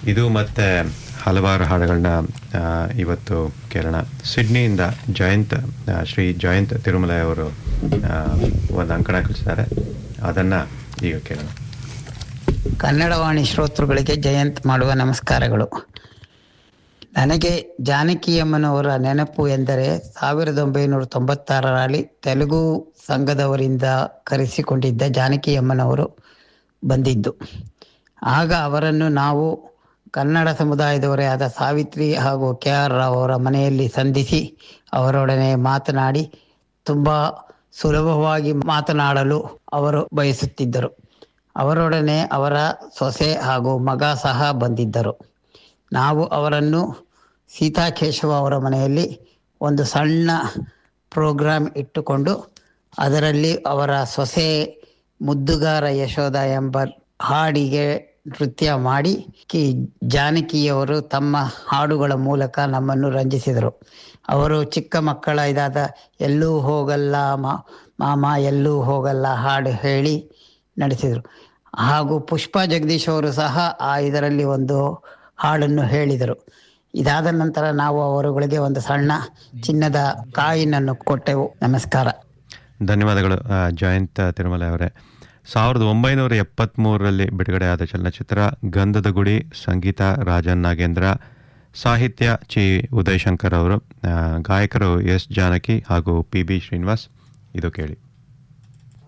ಇದು ಮತ್ತೆ ಹಲವಾರು ಹಾಡುಗಳನ್ನ ಆ, ಇವತ್ತು ಕೇಳೋಣ ಸಿಡ್ನಿಯಿಂದ ಜಯಂತ್ ಆ, ಶ್ರೀ ಜಯಂತ್ ತಿರುಮಲ ಅವರು ಆ, ಒಂದು ಅಂಕಣ ಕಳಿಸಿದ್ದಾರೆ ಅದನ್ನ ಈಗ ಕೇಳೋಣ ಕನ್ನಡವಾಣಿ ಶ್ರೋತೃಗಳಿಗೆ ಜಯಂತ್ ಮಾಡುವ ನಮಸ್ಕಾರಗಳು ನನಗೆ ಜಾನಕಿಯಮ್ಮನವರ ನೆನಪು ಎಂದರೆ ಸಾವಿರದ ಒಂಬೈನೂರ ತೊಂಬತ್ತಾರರಲ್ಲಿ ತೆಲುಗು ಸಂಘದವರಿಂದ ಕರೆಸಿಕೊಂಡಿದ್ದ ಜಾನಕಿಯಮ್ಮನವರು ಬಂದಿದ್ದು ಆಗ ಅವರನ್ನು ನಾವು ಕನ್ನಡ ಸಮುದಾಯದವರೇ ಆದ ಸಾವಿತ್ರಿ ಹಾಗೂ ಕೆ ಆರ್ ರಾವ್ ಅವರ ಮನೆಯಲ್ಲಿ ಸಂಧಿಸಿ ಅವರೊಡನೆ ಮಾತನಾಡಿ ತುಂಬ ಸುಲಭವಾಗಿ ಮಾತನಾಡಲು ಅವರು ಬಯಸುತ್ತಿದ್ದರು ಅವರೊಡನೆ ಅವರ ಸೊಸೆ ಹಾಗೂ ಮಗ ಸಹ ಬಂದಿದ್ದರು ನಾವು ಅವರನ್ನು ಸೀತಾಕೇಶವ ಅವರ ಮನೆಯಲ್ಲಿ ಒಂದು ಸಣ್ಣ ಪ್ರೋಗ್ರಾಮ್ ಇಟ್ಟುಕೊಂಡು ಅದರಲ್ಲಿ ಅವರ ಸೊಸೆ ಮುದ್ದುಗಾರ ಯಶೋಧ ಎಂಬ ಹಾಡಿಗೆ ನೃತ್ಯ ಮಾಡಿ ಕಿ ಜಾನಕಿಯವರು ತಮ್ಮ ಹಾಡುಗಳ ಮೂಲಕ ನಮ್ಮನ್ನು ರಂಜಿಸಿದರು ಅವರು ಚಿಕ್ಕ ಮಕ್ಕಳ ಇದಾದ ಎಲ್ಲೂ ಹೋಗಲ್ಲ ಮಾ- ಮಾಮ ಎಲ್ಲೂ ಹೋಗಲ್ಲ ಹಾಡು ಹೇಳಿ ನಡೆಸಿದರು ಹಾಗೂ ಪುಷ್ಪ ಜಗದೀಶ್ ಅವರು ಸಹ ಆ ಇದರಲ್ಲಿ ಒಂದು ಹಾಡನ್ನು ಹೇಳಿದರು ಇದಾದ ನಂತರ ನಾವು ಅವರುಗಳಿಗೆ ಒಂದು ಸಣ್ಣ ಚಿನ್ನದ ಕಾಯಿನನ್ನು ಕೊಟ್ಟೆವು ನಮಸ್ಕಾರ ಧನ್ಯವಾದಗಳು ಆ, ಜಯಂತ್ ತಿರುಮಲ ಅವರೇ ಸಾವಿರದ ಒಂಬೈನೂರ ಎಪ್ಪತ್ತ್ಮೂರರಲ್ಲಿ ಬಿಡುಗಡೆಯಾದ ಚಲನಚಿತ್ರ ಗಂಧದ ಗುಡಿ ಸಂಗೀತ ರಾಜನ್ ನಾಗೇಂದ್ರ ಸಾಹಿತ್ಯ ಚಿ ಉದಯಶಂಕರ್ ಅವರು ಆ, ಗಾಯಕರು ಎಸ್ ಜಾನಕಿ ಹಾಗೂ ಪಿ ಬಿ ಶ್ರೀನಿವಾಸ್ ಇದು ಕೇಳಿ